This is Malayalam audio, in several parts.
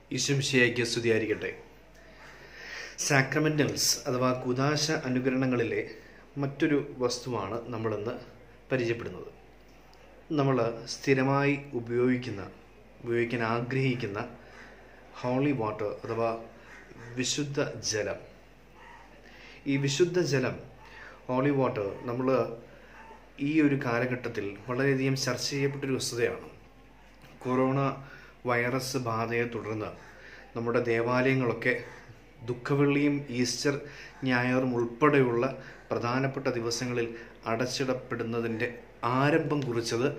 ഈശ്വംശിയായിക്ക് സ്തുതിയായിരിക്കട്ടെ സാക്രമെന്റൽസ് അഥവാ കുദാശ അനുകരണങ്ങളിലെ മറ്റൊരു വസ്തുവാണ് നമ്മളിന്ന് പരിചയപ്പെടുന്നത് നമ്മൾ സ്ഥിരമായി ഉപയോഗിക്കുന്ന ഉപയോഗിക്കാൻ ആഗ്രഹിക്കുന്ന ഹോളി വാട്ടർ അഥവാ വിശുദ്ധ ജലം ഈ വിശുദ്ധ ജലം ഹോളി വാട്ടർ നമ്മൾ ഈ ഒരു കാലഘട്ടത്തിൽ വളരെയധികം ചർച്ച ചെയ്യപ്പെട്ടൊരു വസ്തുതയാണ് കൊറോണ വൈറസ് ബാധയെ തുടർന്ന് നമ്മുടെ ദേവാലയങ്ങളൊക്കെ ദുഃഖവെള്ളിയും ഈസ്റ്റർ ഞായറും ഉൾപ്പെടെയുള്ള പ്രധാനപ്പെട്ട ദിവസങ്ങളിൽ അടച്ചിടപ്പെടുന്നതിൻ്റെ ആരംഭം കുറിച്ചത്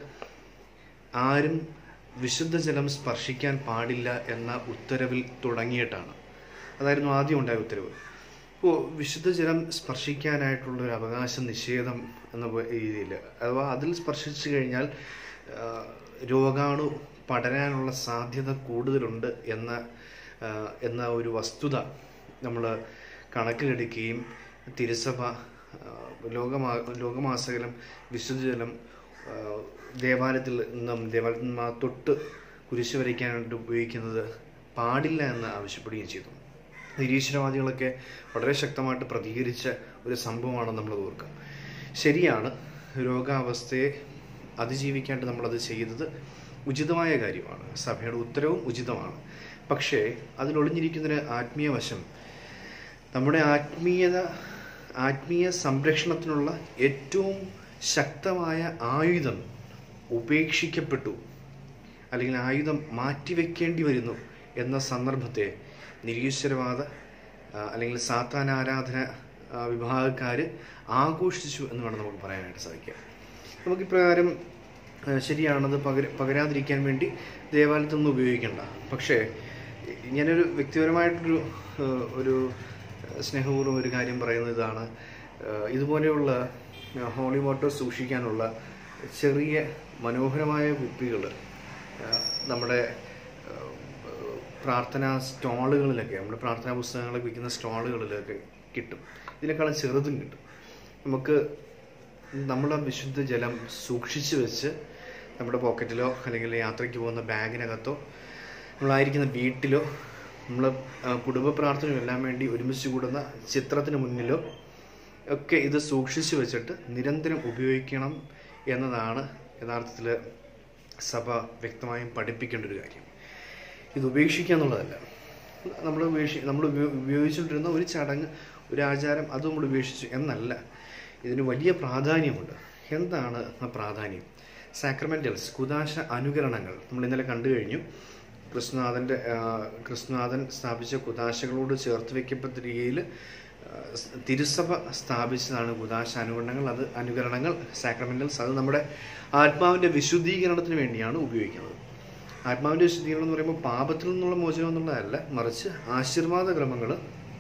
ആരും വിശുദ്ധ ജലം സ്പർശിക്കാൻ പാടില്ല എന്ന ഉത്തരവിൽ തുടങ്ങിയിട്ടാണ് അതായിരുന്നു ആദ്യം ഉണ്ടായ ഉത്തരവ് ഇപ്പോൾ വിശുദ്ധ ജലം സ്പർശിക്കാനായിട്ടുള്ള ഒരു അവകാശ നിഷേധം എന്ന രീതിയിൽ അഥവാ അതിൽ സ്പർശിച്ചു കഴിഞ്ഞാൽ ആ, രോഗാണു പടരാനുള്ള സാധ്യത കൂടുതലുണ്ട് എന്ന ആ, എന്ന ഒരു വസ്തുത നമ്മൾ കണക്കിലെടുക്കുകയും തിരുസഭ ആ, ലോകമാ ലോകമാസകലം വിശുദ്ധജലം ആ, ദേവാലയത്തിൽ നിന്നും ദേവാലയത്തിൽ നിന്നും ആ തൊട്ട് കുരിശ് വരയ്ക്കാനായിട്ട് ഉപയോഗിക്കുന്നത് പാടില്ല എന്ന് ആവശ്യപ്പെടുകയും ചെയ്തു നിരീശ്വരവാദികളൊക്കെ വളരെ ശക്തമായിട്ട് പ്രതികരിച്ച ഒരു സംഭവമാണ് നമ്മൾ ഓർക്കുക ശരിയാണ് രോഗാവസ്ഥയെ അതിജീവിക്കാണ്ട് നമ്മളത് ചെയ്തത് ഉചിതമായ കാര്യമാണ് സഭയുടെ ഉത്തരവും ഉചിതമാണ് പക്ഷേ അതിലൊളിഞ്ഞിരിക്കുന്നൊരു ആത്മീയ വശം നമ്മുടെ ആത്മീയത ആത്മീയ സംരക്ഷണത്തിനുള്ള ഏറ്റവും ശക്തമായ ആയുധം ഉപേക്ഷിക്കപ്പെട്ടു അല്ലെങ്കിൽ ആയുധം മാറ്റിവെക്കേണ്ടി വരുന്നു എന്ന സന്ദർഭത്തെ നിരീശ്വരവാദ ആ, അല്ലെങ്കിൽ സാത്താൻ ആരാധന വിഭാഗക്കാർ ആഘോഷിച്ചു എന്ന് വേണം നമുക്ക് പറയാനായിട്ട് സാധിക്കുക നമുക്കിപ്രകാരം ആ, ശരിയാണത് പകര പകരാതിരിക്കാൻ വേണ്ടി ദേവാലയത്തിൽ നിന്ന് ഉപയോഗിക്കേണ്ട പക്ഷേ ഞാനൊരു വ്യക്തിപരമായിട്ടൊരു ആ, ഒരു സ്നേഹപൂർവ്വം ഒരു കാര്യം പറയുന്നത് ഇതാണ് ആ, ഇതുപോലെയുള്ള ഹോളി വാട്ടർ സൂക്ഷിക്കാനുള്ള ചെറിയ മനോഹരമായ കുപ്പികൾ നമ്മുടെ ആ, പ്രാർത്ഥനാ സ്റ്റാളുകളിലൊക്കെ നമ്മുടെ പ്രാർത്ഥനാ പുസ്തകങ്ങളൊക്കെ വിൽക്കുന്ന സ്റ്റാളുകളിലൊക്കെ കിട്ടും ഇതിനേക്കാളും ചെറുതും കിട്ടും നമുക്ക് നമ്മുടെ വിശുദ്ധ ജലം സൂക്ഷിച്ചു വെച്ച് നമ്മുടെ പോക്കറ്റിലോ അല്ലെങ്കിൽ യാത്രയ്ക്ക് പോകുന്ന ബാഗിനകത്തോ നമ്മളായിരിക്കുന്ന വീട്ടിലോ നമ്മൾ കുടുംബ പ്രാർത്ഥനയും എല്ലാം വേണ്ടി ഒരുമിച്ച് കൂടുന്ന ചിത്രത്തിന് മുന്നിലോ ഒക്കെ ഇത് സൂക്ഷിച്ചു വെച്ചിട്ട് നിരന്തരം ഉപയോഗിക്കണം എന്നതാണ് യഥാർത്ഥത്തിൽ സഭ വ്യക്തമായും പഠിപ്പിക്കേണ്ട ഒരു കാര്യം ഇത് ഉപേക്ഷിക്കുക എന്നുള്ളതല്ല നമ്മൾ ഉപേക്ഷി നമ്മൾ ഉപയോ- ഉപയോഗിച്ചുകൊണ്ടിരുന്ന ഒരു ചടങ്ങ് ഒരു ആചാരം അത് നമ്മൾ ഉപേക്ഷിച്ചു എന്നല്ല ഇതിന് വലിയ പ്രാധാന്യമുണ്ട് എന്താണ് ആ പ്രാധാന്യം സാക്രമെന്റൽസ് കുദാശ അനുകരണങ്ങൾ നമ്മൾ ഇന്നലെ കണ്ടു കഴിഞ്ഞു കൃഷ്ണനാഥൻ്റെ കൃഷ്ണനാഥൻ സ്ഥാപിച്ച കുദാശകളോട് ചേർത്ത് വയ്ക്കപ്പെട്ട രീതിയിൽ തിരുസഭ സ്ഥാപിച്ചതാണ് കുദാശ അനുകരണങ്ങൾ അത് അനുകരണങ്ങൾ സാക്രമെന്റൽസ് അത് നമ്മുടെ ആത്മാവിൻ്റെ വിശുദ്ധീകരണത്തിന് വേണ്ടിയാണ് ഉപയോഗിക്കുന്നത് ആത്മാവിൻ്റെ വിശുദ്ധീകരണം എന്ന് പറയുമ്പോൾ പാപത്തിൽ നിന്നുള്ള മോചനം എന്നുള്ളതല്ല മറിച്ച് ആശീർവാദ ക്രമങ്ങൾ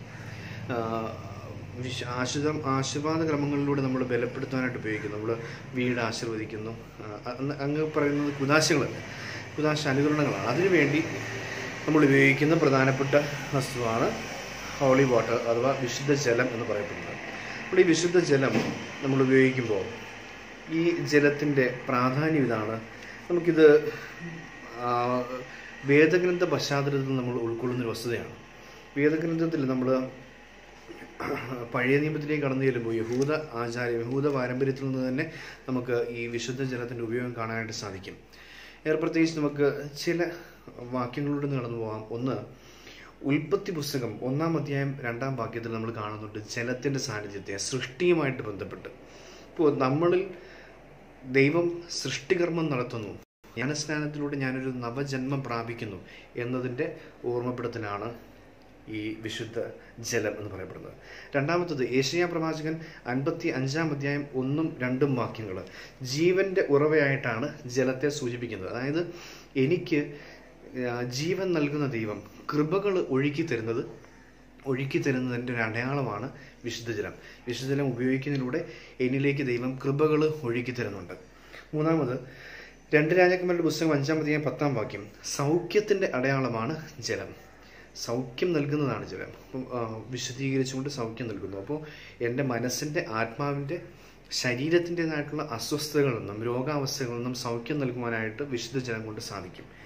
വിശ ആശീർവ ആശീർവാദ ക്രമങ്ങളിലൂടെ നമ്മൾ ബലപ്പെടുത്താനായിട്ട് ഉപയോഗിക്കുന്നു നമ്മൾ വീട് ആശീർവദിക്കുന്നു ആ, അന്ന് അങ്ങ് പറയുന്നത് കുദാശകളല്ല കുദാശ അനുകരണങ്ങളാണ് അതിനുവേണ്ടി നമ്മൾ ഉപയോഗിക്കുന്ന പ്രധാനപ്പെട്ട വസ്തുവാണ് ഹോളി വാട്ടർ അഥവാ വിശുദ്ധ ജലം എന്ന് പറയപ്പെടുന്നത് അപ്പോൾ ഈ വിശുദ്ധ ജലം നമ്മൾ ഉപയോഗിക്കുമ്പോൾ ഈ ജലത്തിൻ്റെ പ്രാധാന്യം ഇതാണ് നമുക്കിത് ആ, വേദഗ്രന്ഥ പശ്ചാത്തലത്തിൽ നമ്മൾ ഉൾക്കൊള്ളുന്ന ഒരു വസ്തുതയാണ് വേദഗ്രന്ഥത്തിൽ നമ്മൾ പഴയ നിയമത്തിലേക്ക് കടന്നു ചെല്ലുമ്പോൾ യഹൂദ ആചാരം യഹൂദ പാരമ്പര്യത്തിൽ നിന്ന് തന്നെ നമുക്ക് ഈ വിശുദ്ധ ജലത്തിൻ്റെ ഉപയോഗം കാണാനായിട്ട് സാധിക്കും ഏറെ പ്രത്യേകിച്ച് നമുക്ക് ചില വാക്യങ്ങളിലൂടെ ഒന്ന് കടന്നു പോകാം ഒന്ന് ഉൽപ്പത്തി പുസ്തകം ഒന്നാം അധ്യായം രണ്ടാം വാക്യത്തിൽ നമ്മൾ കാണുന്നുണ്ട് ജലത്തിൻ്റെ സാന്നിധ്യത്തെ സൃഷ്ടിയുമായിട്ട് ബന്ധപ്പെട്ട് ഇപ്പോൾ നമ്മളിൽ ദൈവം സൃഷ്ടികർമ്മം നടത്തുന്നു ജ്ഞാനസ്നാനത്തിലൂടെ ഞാനൊരു നവജന്മം പ്രാപിക്കുന്നു എന്നതിൻ്റെ ഓർമ്മപ്പെടുത്തലാണ് ഈ വിശുദ്ധ ജലം എന്ന് പറയപ്പെടുന്നത് രണ്ടാമത്തത് ഏഷ്യ പ്രവാചകൻ അൻപത്തി അഞ്ചാം അധ്യായം ഒന്നും രണ്ടും വാക്യങ്ങൾ ജീവന്റെ ഉറവയായിട്ടാണ് ജലത്തെ സൂചിപ്പിക്കുന്നത് അതായത് എനിക്ക് ആ, ജീവൻ നൽകുന്ന ദൈവം കൃപകൾ ഒഴുക്കി തരുന്നത് ഒഴുക്കി തരുന്നതിൻ്റെ ഒരു അടയാളമാണ് വിശുദ്ധജലം വിശുദ്ധജലം ഉപയോഗിക്കുന്നതിലൂടെ എന്നിലേക്ക് ദൈവം കൃപകൾ ഒഴുക്കി തരുന്നുണ്ട് മൂന്നാമത് രണ്ട് രാജാക്കന്മാരുടെ പുസ്തകം അഞ്ചാം അധ്യായം പത്താം വാക്യം സൗഖ്യത്തിൻ്റെ അടയാളമാണ് ജലം സൗഖ്യം നൽകുന്നതാണ് ജലം അപ്പം ആ, വിശദീകരിച്ചുകൊണ്ട് സൗഖ്യം നൽകുന്നു അപ്പോൾ എൻ്റെ മനസ്സിൻ്റെ ആത്മാവിൻ്റെ ശരീരത്തിൻ്റെതായിട്ടുള്ള അസ്വസ്ഥതകളിൽ നിന്നും രോഗാവസ്ഥകളിൽ നിന്നും സൗഖ്യം നൽകുവാനായിട്ട് വിശുദ്ധ ജലം കൊണ്ട് സാധിക്കും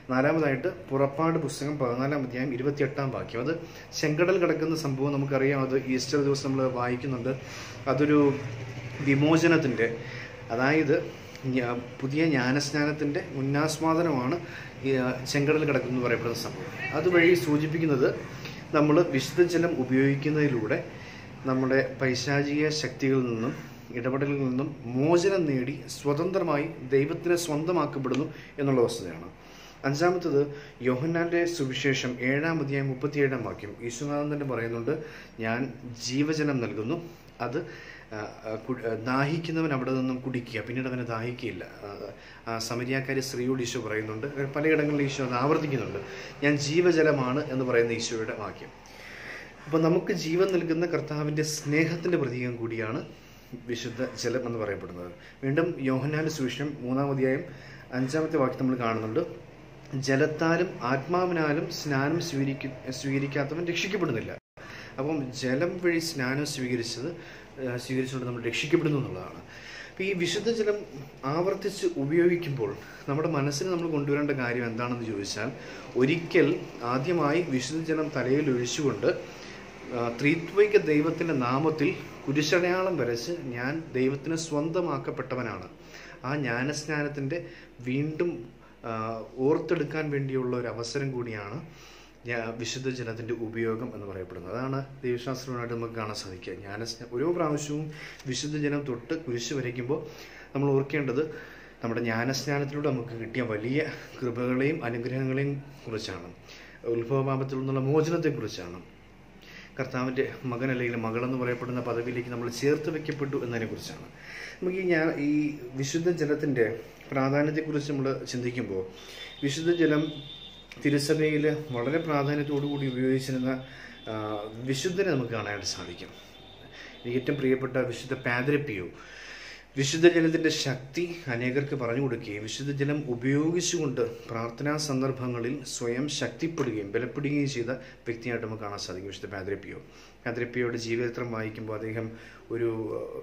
നാലാമതായിട്ട് പുറപ്പാട് പുസ്തകം പതിനാലാം അധ്യായം ഇരുപത്തിയെട്ടാം വാക്യം അത് ചെങ്കടൽ കിടക്കുന്ന സംഭവം നമുക്കറിയാം അത് ഈസ്റ്റർ ദിവസം നമ്മൾ വായിക്കുന്നുണ്ട് അതൊരു വിമോചനത്തിൻ്റെ അതായത് ഞ- പുതിയ ജ്ഞാനസ്നാനത്തിൻ്റെ ഉന്നാസ്വാദനമാണ് ഈ ആ, ചെങ്കടൽ കിടക്കുന്നു എന്ന് പറയപ്പെടുന്ന സംഭവം അതുവഴി സൂചിപ്പിക്കുന്നത് നമ്മൾ വിശുദ്ധജലം ഉപയോഗിക്കുന്നതിലൂടെ നമ്മുടെ പൈശാചിക ശക്തികളിൽ നിന്നും ഇടപെടലിൽ നിന്നും മോചനം നേടി സ്വതന്ത്രമായി ദൈവത്തിന് സ്വന്തമാക്കപ്പെടുന്നു എന്നുള്ള വസ്തുതയാണ് അഞ്ചാമത്തത് യോഹന്നാന്റെ സുവിശേഷം ഏഴാം അധ്യായം മുപ്പത്തിയേഴാം വാക്യം ഈശ്വനാഥൻ തന്നെ പറയുന്നുണ്ട് ഞാൻ ജീവജലം നൽകുന്നു അത് ആ, ആ, കു- ആ, ദാഹിക്കുന്നവൻ അവിടെ നിന്നും കുടിക്കുക പിന്നീട് അവനെ ദാഹിക്കുകയില്ല ആ, ആ സമരിയാക്കാരി സ്ത്രീയോട് ഈശോ പറയുന്നുണ്ട് പലയിടങ്ങളിൽ ഈശോ അത് ആവർത്തിക്കുന്നുണ്ട് ഞാൻ ജീവജലമാണ് എന്ന് പറയുന്ന ഈശോയുടെ വാക്യം അപ്പോൾ നമുക്ക് ജീവൻ നൽകുന്ന കർത്താവിൻ്റെ സ്നേഹത്തിൻ്റെ പ്രതീകം കൂടിയാണ് വിശുദ്ധ ജലം എന്ന് പറയപ്പെടുന്നത് വീണ്ടും യോഹന്നാന്റെ സുവിശേഷം മൂന്നാം അധ്യായം അഞ്ചാമത്തെ വാക്യം നമ്മൾ കാണുന്നുണ്ട് ജലത്താലും ആത്മാവിനാലും സ്നാനം സ്വീകരിക്ക സ്വീകരിക്കാത്തവൻ രക്ഷിക്കപ്പെടുന്നില്ല അപ്പം ജലം വഴി സ്നാനം സ്വീകരിച്ചത് ആ, സ്വീകരിച്ചുകൊണ്ട് നമ്മൾ രക്ഷിക്കപ്പെടുന്നു എന്നുള്ളതാണ് അപ്പോൾ ഈ വിശുദ്ധ ജലം ആവർത്തിച്ച് ഉപയോഗിക്കുമ്പോൾ നമ്മുടെ മനസ്സിന് നമ്മൾ കൊണ്ടുവരേണ്ട കാര്യം എന്താണെന്ന് ചോദിച്ചാൽ ഒരിക്കൽ ആദ്യമായി വിശുദ്ധ ജലം തലയിൽ ഒഴിച്ചുകൊണ്ട് ആ, ത്രിത്വൈക ദൈവത്തിൻ്റെ നാമത്തിൽ കുരിശടയാളം വരച്ച് ഞാൻ ദൈവത്തിന് സ്വന്തമാക്കപ്പെട്ടവനാണ് ആ ജ്ഞാനസ്നാനത്തിൻ്റെ വീണ്ടും ആ, ഓർത്തെടുക്കാൻ വേണ്ടിയുള്ള ഒരു അവസരം കൂടിയാണ് ഞാ- വിശുദ്ധ ജലത്തിൻ്റെ ഉപയോഗം എന്ന് പറയപ്പെടുന്നത് അതാണ് ദൈവശാസ്ത്രമായിട്ട് നമുക്ക് കാണാൻ സാധിക്കുക ജ്ഞാനസ്ന ഓരോ പ്രാവശ്യവും വിശുദ്ധ ജലം തൊട്ട് കുരിശ് വരയ്ക്കുമ്പോൾ നമ്മൾ ഓർക്കേണ്ടത് നമ്മുടെ ജ്ഞാനസ്നാനത്തിലൂടെ നമുക്ക് കിട്ടിയ വലിയ കൃപകളെയും അനുഗ്രഹങ്ങളെയും കുറിച്ചാണ് ഉത്ഭവപാപത്തിൽ നിന്നുള്ള മോചനത്തെക്കുറിച്ചാണ് കർത്താവിൻ്റെ മകൻ അല്ലെങ്കിൽ മകളെന്ന് പറയപ്പെടുന്ന പദവിയിലേക്ക് നമ്മൾ ചേർത്ത് വെക്കപ്പെട്ടു എന്നതിനെക്കുറിച്ചാണ് നമുക്ക് ഈ ഞാൻ ഈ വിശുദ്ധ ജലത്തിൻ്റെ പ്രാധാന്യത്തെക്കുറിച്ച് നമ്മൾ ചിന്തിക്കുമ്പോൾ വിശുദ്ധ ജലം തിരുസഭയിൽ വളരെ പ്രാധാന്യത്തോടു കൂടി ഉപയോഗിച്ചിരുന്ന ആ, വിശുദ്ധനെ നമുക്ക് കാണാനായിട്ട് സാധിക്കും എനിക്ക് ഏറ്റവും പ്രിയപ്പെട്ട വിശുദ്ധ പാദ്രപ്പിയോ വിശുദ്ധ ജലത്തിൻ്റെ ശക്തി അനേകർക്ക് പറഞ്ഞു കൊടുക്കുകയും വിശുദ്ധ ജലം ഉപയോഗിച്ചുകൊണ്ട് പ്രാർത്ഥനാ സന്ദർഭങ്ങളിൽ സ്വയം ശക്തിപ്പെടുകയും ബലപ്പെടുകയും ചെയ്ത വ്യക്തിയായിട്ട് നമുക്ക് കാണാൻ സാധിക്കും വിശുദ്ധ പാദ്രപ്പിയോ പാദ്രപ്പിയോയുടെ ജീവചരിത്രം വായിക്കുമ്പോൾ അദ്ദേഹം ഒരു ഏഹ്,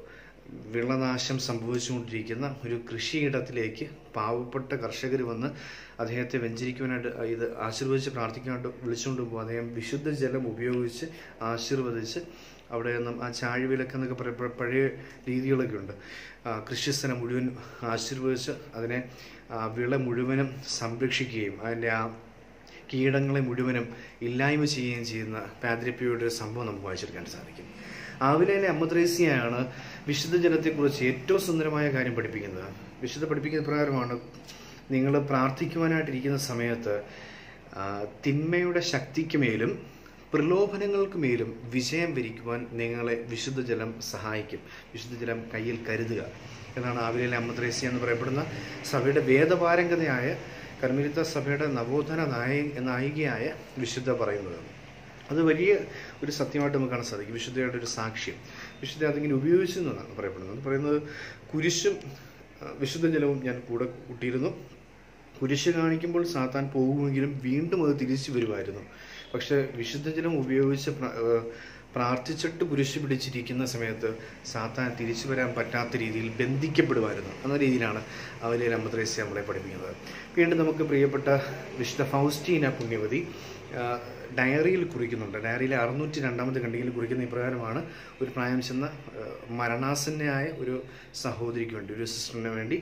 വിളനാശം സംഭവിച്ചുകൊണ്ടിരിക്കുന്ന ഒരു കൃഷിയിടത്തിലേക്ക് പാവപ്പെട്ട കർഷകർ വന്ന് അദ്ദേഹത്തെ വെഞ്ചരിക്കുവാനായിട്ട് ഇത് ആശീർവദിച്ച് പ്രാർത്ഥിക്കാനായിട്ട് വിളിച്ചുകൊണ്ട് പോകുമ്പോൾ അദ്ദേഹം വിശുദ്ധ ജലം ഉപയോഗിച്ച് ആശീർവദിച്ച് അവിടെ നിന്നും ആ ചാഴിവിലക്ക് എന്നൊക്കെ പറയപ്പോ പഴയ രീതികളൊക്കെ ഉണ്ട് ആ, കൃഷിസ്ഥലം മുഴുവൻ ആശീർവദിച്ച് അതിനെ ആ, വിള മുഴുവനും സംരക്ഷിക്കുകയും അതിൻ്റെ ആ കീടങ്ങളെ മുഴുവനും ഇല്ലായ്മ ചെയ്യുകയും ചെയ്യുന്ന പാദ്രിപ്പിയുടെ ഒരു സംഭവം നമുക്ക് വായിച്ചെടുക്കാൻ സാധിക്കും ആവിലയിലെ അമ്മദ്രേസ്യയാണ് വിശുദ്ധ ജലത്തെക്കുറിച്ച് ഏറ്റവും സുന്ദരമായ കാര്യം പഠിപ്പിക്കുന്നത് വിശുദ്ധ പഠിപ്പിക്കുന്ന പ്രകാരമാണ് നിങ്ങൾ പ്രാർത്ഥിക്കുവാനായിട്ടിരിക്കുന്ന സമയത്ത് ആ, തിന്മയുടെ ശക്തിക്ക് മേലും പ്രലോഭനങ്ങൾക്ക് മേലും വിജയം വരിക്കുവാൻ നിങ്ങളെ വിശുദ്ധ ജലം സഹായിക്കും വിശുദ്ധ ജലം കയ്യിൽ കരുതുക എന്നാണ് ആവിലയിലെ അമ്മദ്രേസ്യ എന്ന് പറയപ്പെടുന്ന സഭയുടെ വേദപാരംഗതയായ കർമ്മിലിത്ത സഭയുടെ നവോത്ഥാന നായ നായികയായ വിശുദ്ധ പറയുന്നത് അത് വലിയ ഒരു സത്യമായിട്ട് നമുക്ക് കാണാൻ സാധിക്കും വിശുദ്ധയുടെ ഒരു സാക്ഷ്യം വിശുദ്ധ അതിങ്ങനെ ഉപയോഗിച്ചു എന്നാണ് പറയപ്പെടുന്നത് അത് പറയുന്നത് കുരിശും ആ, വിശുദ്ധ ജലവും ഞാൻ കൂടെ കൂട്ടിയിരുന്നു കുരിശ് കാണിക്കുമ്പോൾ സാത്താൻ പോകുമെങ്കിലും വീണ്ടും അത് തിരിച്ചു വരുമായിരുന്നു പക്ഷെ വിശുദ്ധ ജലം ഉപയോഗിച്ച് പ്ര- ആ, പ്രാർത്ഥിച്ചിട്ട് കുരിശ് പിടിച്ചിരിക്കുന്ന സമയത്ത് സാത്താൻ തിരിച്ചു വരാൻ പറ്റാത്ത രീതിയിൽ ബന്ധിക്കപ്പെടുമായിരുന്നു എന്ന രീതിയിലാണ് അവരെ അമ്മദ്രേസ്യ നമ്മളെ പഠിപ്പിക്കുന്നത് വീണ്ടും നമുക്ക് പ്രിയപ്പെട്ട വിശുദ്ധ ഫൗസ്റ്റീന പുണ്യവതി ആ, ഡയറിയിൽ കുറിക്കുന്നുണ്ട് ഡയറിയിലെ അറുന്നൂറ്റി രണ്ടാമത്തെ ഖണ്ഡികയിൽ കുറിക്കുന്ന ഇപ്രകാരമാണ് ഒരു പ്രായം ചെന്ന ആ, മരണാസന്നയായ ഒരു സഹോദരിക്ക് വേണ്ടി ഒരു സിസ്റ്ററിന് വേണ്ടി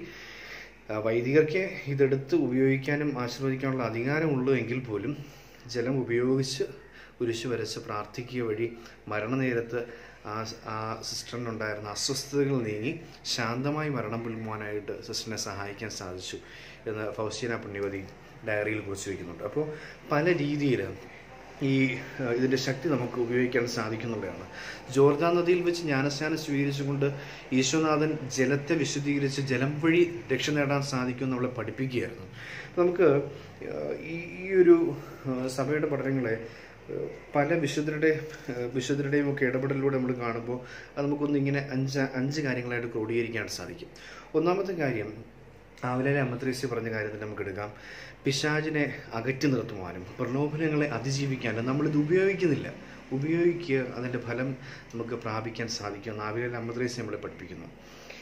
ആ, വൈദികർക്ക് ഇതെടുത്ത് ഉപയോഗിക്കാനും ആശീർവദിക്കാനുള്ള അധികാരമുള്ളൂ എങ്കിൽ പോലും ജലം ഉപയോഗിച്ച് കുരിശ് വരച്ച് പ്രാർത്ഥിക്കുക വഴി മരണനേരത്ത് ആ ആ സിസ്റ്ററിനുണ്ടായിരുന്ന അസ്വസ്ഥതകൾ നീങ്ങി ശാന്തമായി മരണം പുൽകുവാനായിട്ട് സിസ്റ്ററിനെ സഹായിക്കാൻ സാധിച്ചു എന്ന് ഫൗസ്റ്റീന പുണ്യവതി ഡയറിയിൽ കുറിച്ച് വയ്ക്കുന്നുണ്ട് അപ്പോൾ പല രീതിയിൽ ഈ ആ, ഇതിൻ്റെ ശക്തി നമുക്ക് ഉപയോഗിക്കാൻ സാധിക്കുന്നുള്ളതാണ് ജോർദാൻ നദിയിൽ വെച്ച് ജ്ഞാനസ്നാനം സ്വീകരിച്ചുകൊണ്ട് ഈശ്വനാഥൻ ജലത്തെ വിശുദ്ധീകരിച്ച് ജലം വഴി രക്ഷ നേടാൻ സാധിക്കും നമ്മളെ പഠിപ്പിക്കുകയായിരുന്നു അപ്പോൾ നമുക്ക് ആ, ഈ ഈ ഒരു ആ, സഭയുടെ പഠനങ്ങളെ ആ, പല വിശുദ്ധരുടെ ആ, വിശുദ്ധരുടെയും ഒക്കെ ഇടപെടലിലൂടെ നമ്മൾ കാണുമ്പോൾ അത് നമുക്കൊന്ന് ഇങ്ങനെ അഞ്ച് അഞ്ച് കാര്യങ്ങളായിട്ട് ക്രോഡീകരിക്കാൻ സാധിക്കും ഒന്നാമത്തെ കാര്യം ആവിലെ അമ്മത്രേസ്യ പറഞ്ഞ കാര്യത്തിൽ നമുക്ക് എടുക്കാം പിശാചിനെ അകറ്റി നിർത്തുവാനും പ്രലോഭനങ്ങളെ അതിജീവിക്കാനും നമ്മളിത് ഉപയോഗിക്കുന്നില്ല ഉപയോഗിക്കുക അതിൻ്റെ ഫലം നമുക്ക് പ്രാപിക്കാൻ സാധിക്കുമെന്ന് ആവിലെ അമ്മത്രേസ്യ നമ്മളെ പഠിപ്പിക്കുന്നു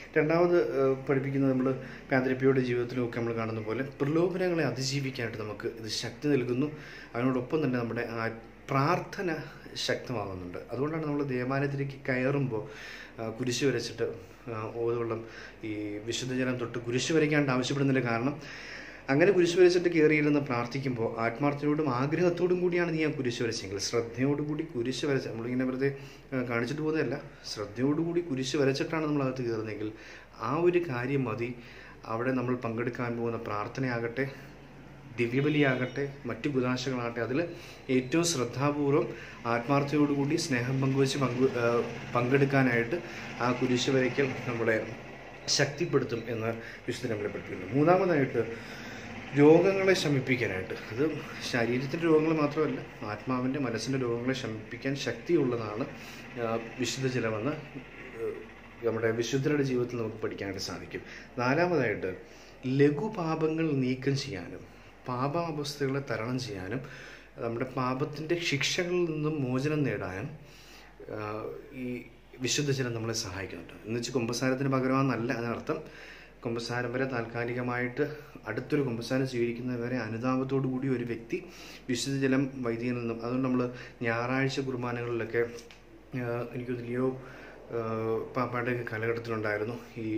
രണ്ടാമത് ഏഹ്, പഠിപ്പിക്കുന്നത് നമ്മൾ പാന്ത്രിപ്പിയുടെ ജീവിതത്തിലുമൊക്കെ നമ്മൾ കാണുന്ന പോലെ പ്രലോഭനങ്ങളെ അതിജീവിക്കാനായിട്ട് നമുക്ക് ഇത് ശക്തി നൽകുന്നു അതിനോടൊപ്പം തന്നെ നമ്മുടെ ആ പ്രാർത്ഥന ശക്തമാകുന്നുണ്ട് അതുകൊണ്ടാണ് നമ്മൾ ദേവാലയത്തിലേക്ക് കയറുമ്പോൾ ആ, കുരിശ് വരച്ചിട്ട് ആ, ഓതുവെള്ളം ഈ വിശുദ്ധജലം തൊട്ട് കുരിശ് വരയ്ക്കാണ്ട് ആവശ്യപ്പെടുന്നതിൻ്റെ കാരണം അങ്ങനെ കുരിശ് വരച്ചിട്ട് കയറിയിരുന്ന് പ്രാർത്ഥിക്കുമ്പോൾ ആത്മാർത്ഥതയോടും ആഗ്രഹത്തോടും കൂടിയാണ് നീ ആ കുരിശ് വരച്ചെങ്കിൽ ശ്രദ്ധയോടുകൂടി കുരിശ് വരച്ച നമ്മളിങ്ങനെ വെറുതെ ആ, കാണിച്ചിട്ട് പോകുന്നതല്ല ശ്രദ്ധയോടുകൂടി കുരിശ് വരച്ചിട്ടാണ് നമ്മൾ അകത്ത് കയറുന്നതെങ്കിൽ ആ ഒരു കാര്യം മതി അവിടെ നമ്മൾ പങ്കെടുക്കാൻ പോകുന്ന പ്രാർത്ഥനയാകട്ടെ ദിവ്യബലിയാകട്ടെ മറ്റു കുതാശകളാകട്ടെ അതിൽ ഏറ്റവും ശ്രദ്ധാപൂർവം ആത്മാർത്ഥതയോടുകൂടി സ്നേഹം പങ്കുവച്ച് പങ്കു ആ, പങ്കെടുക്കാനായിട്ട് ആ കുരിശ് വരയ്ക്കൽ നമ്മളെ ശക്തിപ്പെടുത്തും എന്ന് വിശുദ്ധ നമ്മളെ പഠിപ്പിക്കുന്നു മൂന്നാമതായിട്ട് രോഗങ്ങളെ ശമിപ്പിക്കാനായിട്ട് അത് ശരീരത്തിൻ്റെ രോഗങ്ങൾ മാത്രമല്ല ആത്മാവിൻ്റെ മനസ്സിൻ്റെ രോഗങ്ങളെ ശമിപ്പിക്കാൻ ശക്തിയുള്ളതാണ് ആ, വിശുദ്ധ ജലമെന്ന് ഏഹ്, നമ്മുടെ വിശുദ്ധരുടെ ജീവിതത്തിൽ നമുക്ക് പഠിക്കാനായിട്ട് സാധിക്കും നാലാമതായിട്ട് ലഘുപാപങ്ങൾ നീക്കം ചെയ്യാനും പാപാവസ്ഥകളെ തരണം ചെയ്യാനും നമ്മുടെ പാപത്തിൻ്റെ ശിക്ഷകളിൽ നിന്നും മോചനം നേടാനും ആ, ഈ വിശുദ്ധ ജലം നമ്മളെ സഹായിക്കുന്നുണ്ട് എന്ന് വെച്ചാൽ കുമ്പസാരത്തിന് പകരമാണെന്നല്ല അതിനർത്ഥം കുമ്പസാരം വരെ താൽക്കാലികമായിട്ട് അടുത്തൊരു കുമ്പസാരം സ്വീകരിക്കുന്നവരെ അനുതാപത്തോടു കൂടി ഒരു വ്യക്തി വിശുദ്ധ ജലം വൈദികനിൽ നിന്നും അതുകൊണ്ട് നമ്മൾ ഞായറാഴ്ച കുർബാനകളിലൊക്കെ ആ, എനിക്ക് ലിയോ പാപ്പായുടെ കാലഘട്ടത്തിലുണ്ടായിരുന്നു ഈ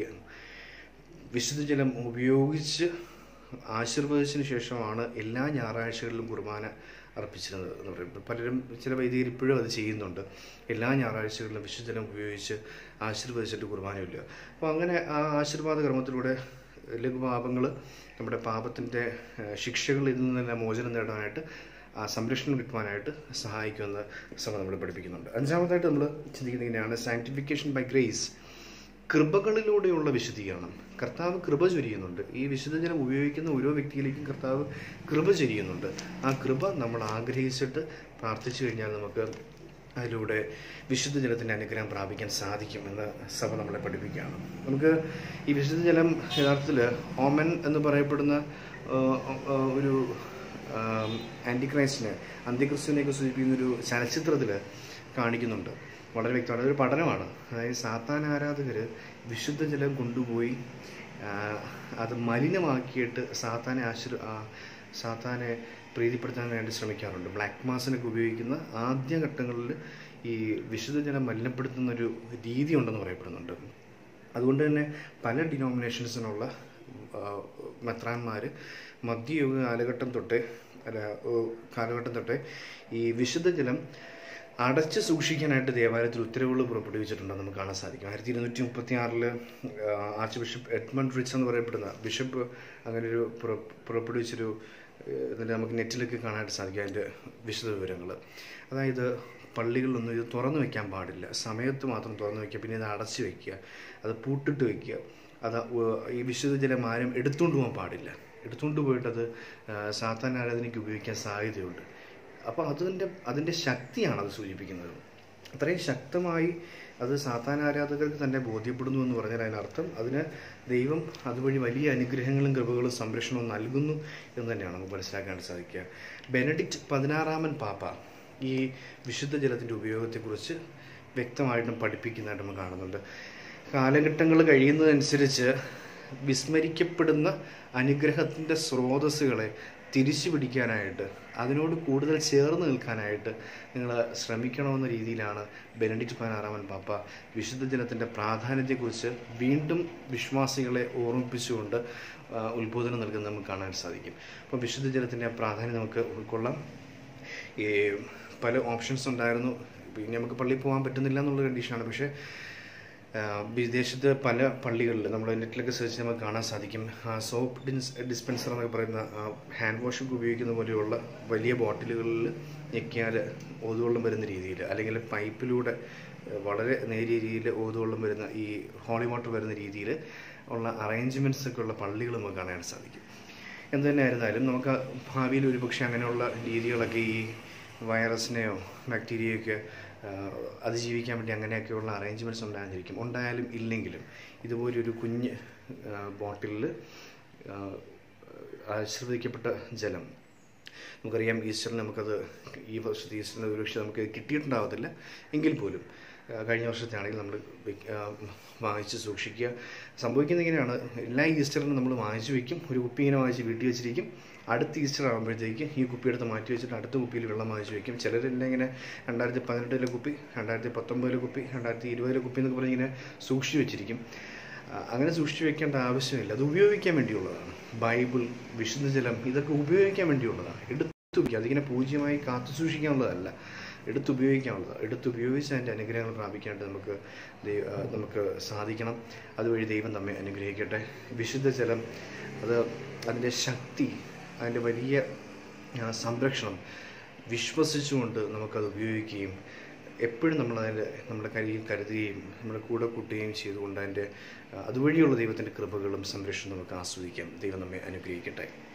വിശുദ്ധ ജലം ഉപയോഗിച്ച് ആശീർവദിച്ചതിന് ശേഷമാണ് എല്ലാ ഞായറാഴ്ചകളിലും കുർബാന അർപ്പിച്ചിരുന്നത് എന്ന് പറയുന്നത് പലരും ചില വൈദികർ ഇപ്പോഴും അത് ചെയ്യുന്നുണ്ട് എല്ലാ ഞായറാഴ്ചകളിലും വിശുദ്ധജലം ഉപയോഗിച്ച് ആശീർവദിച്ചിട്ട് കുർബാനയില്ല അപ്പോൾ അങ്ങനെ ആ ആശീർവാദ ക്രമത്തിലൂടെ ലഘുപാപങ്ങൾ നമ്മുടെ പാപത്തിൻ്റെ ഏഹ്, ശിക്ഷകളിൽ നിന്നെല്ലാം മോചനം നേടാനായിട്ട് ആ സംരക്ഷണം കിട്ടുവാനായിട്ട് സഹായിക്കുമെന്ന് സഭ നമ്മൾ പഠിപ്പിക്കുന്നുണ്ട് അഞ്ചാമതായിട്ട് നമ്മൾ ചിന്തിക്കുന്നത് ഇങ്ങനെയാണ് സാങ്ക്ടിഫിക്കേഷൻ ബൈ ഗ്രേസ് കൃപകളിലൂടെയുള്ള വിശുദ്ധീകരണം കർത്താവ് കൃപ ചൊരിയുന്നുണ്ട് ഈ വിശുദ്ധജനം ഉപയോഗിക്കുന്ന ഓരോ വ്യക്തിയിലേക്കും കർത്താവ് കൃപ ചൊരിയുന്നുണ്ട് ആ കൃപ നമ്മൾ ആഗ്രഹിച്ചിട്ട് പ്രാർത്ഥിച്ചു കഴിഞ്ഞാൽ നമുക്ക് അതിലൂടെ വിശുദ്ധ ജലത്തിൻ്റെ അനുഗ്രഹം പ്രാപിക്കാൻ സാധിക്കും എന്ന് സഭ നമ്മളെ പഠിപ്പിക്കുകയാണ് നമുക്ക് ഈ വിശുദ്ധ ജലം യഥാർത്ഥത്തിൽ ഓമൻ എന്ന് പറയപ്പെടുന്ന ആ, ആ, ഒരു ആൻറ്റിക്രൈസ്റ്റിനെ അന്ത്യക്രിസ്തുവിനെയൊക്കെ സൂചിപ്പിക്കുന്ന ഒരു ചലച്ചിത്രത്തിൽ കാണിക്കുന്നുണ്ട് വളരെ വ്യക്തമാണ് അതൊരു പഠനമാണ് അതായത് സാത്താൻ ആരാധകർ വിശുദ്ധ ജലം കൊണ്ടുപോയി ആ, അത് മലിനമാക്കിയിട്ട് സാത്താനെ ആശ്ര ആ, സാത്താനെ പ്രീതിപ്പെടുത്താൻ വേണ്ടി ശ്രമിക്കാറുണ്ട് ബ്ലാക്ക് മാസിനൊക്കെ ഉപയോഗിക്കുന്ന ആദ്യഘട്ടങ്ങളിൽ ഈ വിശുദ്ധ ജലം മലിനപ്പെടുത്തുന്ന ഒരു രീതി ഉണ്ടെന്ന് പറയപ്പെടുന്നുണ്ട് അതുകൊണ്ട് തന്നെ പല ഡിനോമിനേഷൻസിനുള്ള മെത്രാന്മാർ മധ്യയുഗ കാലഘട്ടം തൊട്ടേ അല്ല ഓ, കാലഘട്ടം തൊട്ടേ ഈ വിശുദ്ധ ജലം അടച്ച് സൂക്ഷിക്കാനായിട്ട് ദേവാലയത്തിൽ ഉത്തരവുകൾ പുറപ്പെടുവിച്ചിട്ടുണ്ടെന്ന് നമുക്ക് കാണാൻ സാധിക്കും ആയിരത്തി ഇരുന്നൂറ്റി മുപ്പത്തി ആറില് ആർച്ച് ബിഷപ്പ് എഡ്മണ്ട് റിച്ച് എന്ന് പറയപ്പെടുന്ന ബിഷപ്പ് അങ്ങനെ ഒരു പുറ- പുറപ്പെടുവിച്ചൊരു ഏഹ്, ഇതിൽ നമുക്ക് നെറ്റിലൊക്കെ കാണാനായിട്ട് സാധിക്കും അതിൻ്റെ വിശദ വിവരങ്ങൾ അതായത് പള്ളികളിലൊന്നും ഇത് തുറന്നു വെക്കാൻ പാടില്ല സമയത്ത് മാത്രം തുറന്നു വെക്കുക പിന്നെ ഇത് അടച്ചു വെക്കുക അത് പൂട്ടിട്ട് വെക്കുക അത് ഉ- ഈ വിശുദ്ധ ജലം ആരും എടുത്തുകൊണ്ട് പോകാൻ പാടില്ല എടുത്തുകൊണ്ട് പോയിട്ടത് ആ, സാത്താൻ ആരാധനയ്ക്ക് ഉപയോഗിക്കാൻ സാധ്യതയുണ്ട് അപ്പോൾ അതിൻ്റെ അതിൻ്റെ ശക്തിയാണ് അത് സൂചിപ്പിക്കുന്നത് അത്രയും ശക്തമായി അത് സാത്താൻ ആരാധകർക്ക് തന്നെ ബോധ്യപ്പെടുന്നു എന്ന് പറഞ്ഞാൽ അതിനർത്ഥം അതിന് ദൈവം അതുവഴി വലിയ അനുഗ്രഹങ്ങളും കൃപകളും സംരക്ഷണവും നൽകുന്നു എന്ന് തന്നെയാണ് നമുക്ക് മനസ്സിലാക്കാൻ സാധിക്കുക ബെനഡിക്റ്റ് പതിനാറാമൻ പാപ്പ ഈ വിശുദ്ധ ജലത്തിൻ്റെ ഉപയോഗത്തെക്കുറിച്ച് വ്യക്തമായിട്ടും പഠിപ്പിക്കുന്നതായിട്ട് നമ്മൾ കാണുന്നുണ്ട് കാലഘട്ടങ്ങൾ കഴിയുന്നതനുസരിച്ച് വിസ്മരിക്കപ്പെടുന്ന അനുഗ്രഹത്തിൻ്റെ സ്രോതസ്സുകളെ തിരിച്ചു പിടിക്കാനായിട്ട് അതിനോട് കൂടുതൽ ചേർന്ന് നിൽക്കാനായിട്ട് നിങ്ങൾ ശ്രമിക്കണമെന്ന രീതിയിലാണ് ബെനഡിക്റ്റ് പതിനാറാമൻ പാപ്പ വിശുദ്ധ ജനത്തിൻ്റെ പ്രാധാന്യത്തെക്കുറിച്ച് വീണ്ടും വിശ്വാസികളെ ഓർമ്മിപ്പിച്ചുകൊണ്ട് ആ, ഉത്ബോധനം നൽകുന്നത് നമുക്ക് കാണാൻ സാധിക്കും അപ്പോൾ വിശുദ്ധ ജലത്തിൻ്റെ പ്രാധാന്യം നമുക്ക് ഉൾക്കൊള്ളാം ഈ പല ഓപ്ഷൻസ് ഉണ്ടായിരുന്നു പിന്നെ നമുക്ക് പള്ളിയിൽ പോകാൻ പറ്റുന്നില്ല എന്നുള്ള കണ്ടീഷനാണ് പക്ഷേ ആ, വിദേശത്ത് പല പള്ളികളിൽ നമ്മൾ നെറ്റിലൊക്കെ സെർച്ച് ചെയ്യുമ്പോൾ കാണാൻ സാധിക്കും സോപ്പ് ഡിൻസ് ഡിസ്പെൻസർ എന്നൊക്കെ പറയുന്ന ഹാൻഡ് വാഷൊക്കെ ഉപയോഗിക്കുന്ന പോലെയുള്ള വലിയ ബോട്ടിലുകളിൽ ഞെക്കിയാൽ ഓതുവെള്ളം വരുന്ന രീതിയിൽ അല്ലെങ്കിൽ പൈപ്പിലൂടെ ആ, വളരെ നേരിയ രീതിയിൽ ഓതുവെള്ളം വരുന്ന ഈ ഹോളി വാട്ടർ വരുന്ന രീതിയിൽ ഉള്ള അറേഞ്ച്മെൻറ്റ്സ് ഒക്കെ ഉള്ള പള്ളികൾ നമുക്ക് കാണാൻ സാധിക്കും എന്ത് തന്നെ ആയിരുന്നാലും നമുക്ക് ഭാവിയിൽ ഒരുപക്ഷെ അങ്ങനെയുള്ള രീതികളൊക്കെ ഈ വൈറസിനെയോ ബാക്ടീരിയയൊക്കെ അതിജീവിക്കാൻ വേണ്ടി അങ്ങനെയൊക്കെയുള്ള അറേഞ്ച്മെൻറ്റ്സ് ഉണ്ടായിരിക്കും ഉണ്ടായാലും ഇല്ലെങ്കിലും ഇതുപോലൊരു കുഞ്ഞ് ബോട്ടിലിൽ ആശ്രവദിക്കപ്പെട്ട ജലം നമുക്കറിയാം ഈസ്റ്ററിന് നമുക്കത് ഈ വർഷത്തെ ഈസ്റ്ററിന് ഒരുപക്ഷെ നമുക്ക് കിട്ടിയിട്ടുണ്ടാവത്തില്ല എങ്കിൽ പോലും ആ, കഴിഞ്ഞ വർഷത്തെ ആണെങ്കിൽ നമ്മൾ വാങ്ങിച്ച് സൂക്ഷിക്കുക സംഭവിക്കുന്നത് ഇങ്ങനെയാണ് എല്ലാ ഈസ്റ്ററിനും നമ്മൾ വാങ്ങിച്ച് വെക്കും ഒരു കുപ്പി ഇങ്ങനെ വാങ്ങിച്ച് വീട്ടിൽ വെച്ചിരിക്കും അടുത്ത ഈസ്റ്റർ ആകുമ്പോഴത്തേക്ക് ഈ കുപ്പി എടുത്ത് മാറ്റി വെച്ചിട്ട് അടുത്ത കുപ്പിയിൽ വെള്ളം വാങ്ങിച്ച് വെക്കും ചിലരെല്ലാം ഇങ്ങനെ രണ്ടായിരത്തി പതിനെട്ടിലെ കുപ്പി രണ്ടായിരത്തി പത്തൊമ്പതിലെ കുപ്പി രണ്ടായിരത്തി ഇരുപതിലെ കുപ്പി എന്നൊക്കെ പറഞ്ഞ് ഇങ്ങനെ സൂക്ഷിച്ച് വെച്ചിരിക്കും ആ, അങ്ങനെ സൂക്ഷിച്ച് വെക്കേണ്ട ആവശ്യമില്ല അത് ഉപയോഗിക്കാൻ വേണ്ടിയുള്ളതാണ് ബൈബിൾ വിശുദ്ധജലം ഇതൊക്കെ ഉപയോഗിക്കാൻ വേണ്ടിയുള്ളതാണ് എടുത്തു വയ്ക്കുക അതിങ്ങനെ പൂജ്യമായി കാത്തു സൂക്ഷിക്കാനുള്ളതല്ല എടുത്തുപയോഗിക്കാനുള്ളത് എടുത്തുപയോഗിച്ച് അതിൻ്റെ അനുഗ്രഹങ്ങൾ പ്രാപിക്കാനായിട്ട് നമുക്ക് ദൈവ ആ, നമുക്ക് സാധിക്കണം അതുവഴി ദൈവം നമ്മെ അനുഗ്രഹിക്കട്ടെ വിശുദ്ധജലം അത് അതിൻ്റെ ശക്തി അതിൻ്റെ വലിയ ആ, സംരക്ഷണം വിശ്വസിച്ചുകൊണ്ട് നമുക്കത് ഉപയോഗിക്കുകയും എപ്പോഴും നമ്മൾ അതിൻ്റെ നമ്മുടെ കയ്യിൽ കരുതുകയും നമ്മുടെ കൂടെ കൂട്ടുകയും ചെയ്തുകൊണ്ട് അതിൻ്റെ ആ, അതുവഴിയുള്ള ദൈവത്തിൻ്റെ കൃപകളും സംരക്ഷണവും നമുക്ക് ആസ്വദിക്കാം ദൈവം നമ്മെ അനുഗ്രഹിക്കട്ടെ